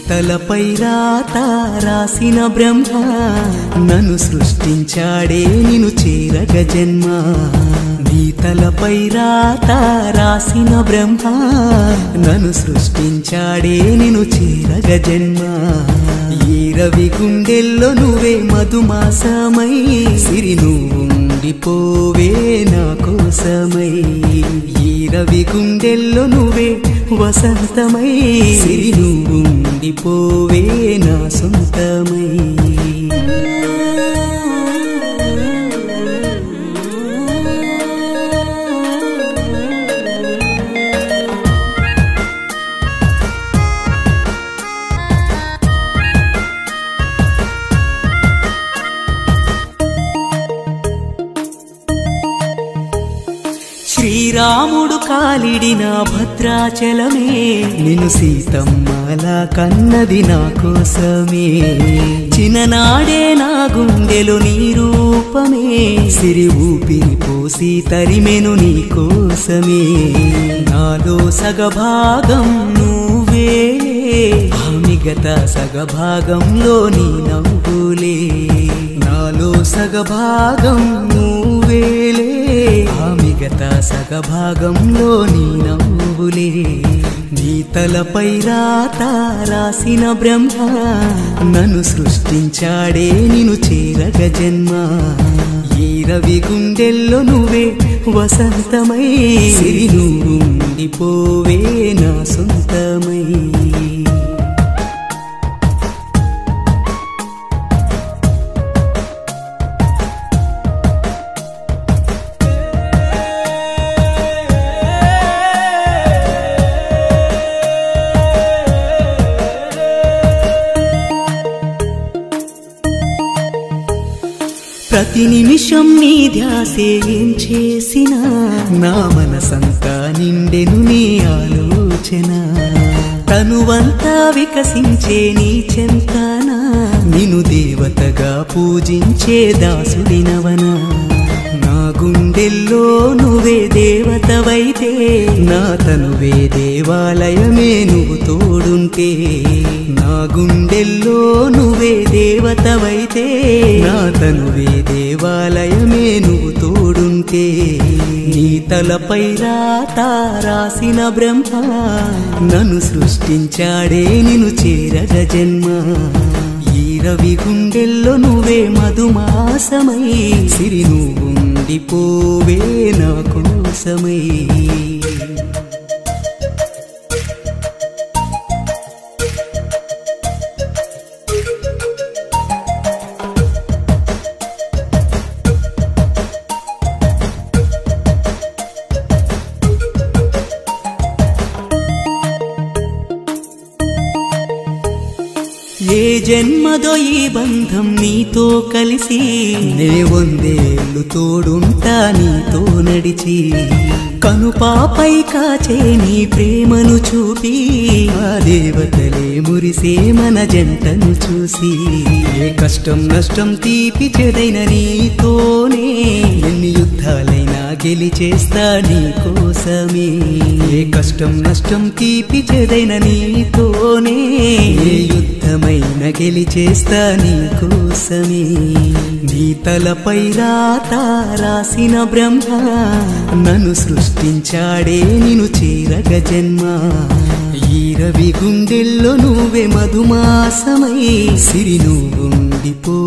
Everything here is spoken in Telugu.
తలపై రాత రాసిన బ్రహ్మ నన్ను సృష్టించాడే నిన్ను చేరగ జన్మ నీ తలపై రాత రాసిన బ్రహ్మ నన్ను సృష్టించాడే నిన్ను చేరగ జన్మ ఈ రవి గుండెల్లో నువ్వే మధుమాసమై సిరి నువ్వు ఉండిపోవే నా కోసమై ఈ రవి గుండెల్లో నువ్వే వసంతమై సిరి నువ్వు ఉండిపోవే నా సొంతమై శ్రీరాముడు కాలిడిన భద్రాచలమే నిన్ను సీతమ్మలా కన్నది నా కోసమే చిన్ననాడే నా గుండెలు నీ రూపమే సిరి ఊపిరి పోసి తరిమెను నీ కోసమే నాలో సగభాగం నువ్వే ఆ మిగత సగభాగంలో నీ నవ్వులే నాలో సగభాగం నువ్వేలే ఆ మిగత సగభాగంలో నీ నవ్వులే నీ తలపై రాత రాసిన బ్రహ్మ నన్ను సృష్టించాడే నిన్ను చేరగ జన్మ ఈ రవి గుండెల్లో నువ్వే వసంతమై సిరి నువ్వు ఉండిపోవే నా సొంతమై ప్రతి నిమిషం నీ ధ్యాసే ఏం చేసినా నా మనసంతా నిండెను నీ ఆలోచన తనువంతా వికసించే నీ చెంతన నిన్ను దేవతగా పూజించే దాసుడినవనా నా గుండెల్లో నువ్వే దేవతవైతే నా తనువే దేవాలయమే నువ్వు తోడుంటే నా గుండెల్లో నువ్వే దేవతవైతే నా తనువే దేవాలయమే నువ్వు తోడుంటే నీ తలపై రాత రాసిన బ్రహ్మ నన్ను సృష్టించాడే నిన్ను చేరగ జన్మ ఈ రవి గుండెల్లో నువ్వే మధుమాసమై సిరి నువ్వు ఉండిపోవే నా కోసమై ఏ జన్మదో ఈ బంధం నీతో కలిసి నే వందేళ్ళు తోడుంటా నీతో నడిచి కనుపాపై కాచే నీ ప్రేమను చూపి ఆ దేవతలే మురిసే మన జంటను చూసి ఏ కష్టం నష్టం తీపి చెదైన నీతోనే ఎన్ని యుద్ధాలైనా గెలిచేస్తా నీ కోసమే ఏ కష్టం నష్టం తీపి చెదైన నీతోనే ఏ యుద్ధమైన గెలిచేస్తా నీ కోసమే నీ తలపై రాత రాసిన బ్రహ్మ నన్ను సృష్టించాడే నిన్ను చేరగ జన్మ ఈ రవి గుండెల్లో నువ్వే మధుమాసమై సిరి నువ్వు ఉండిపో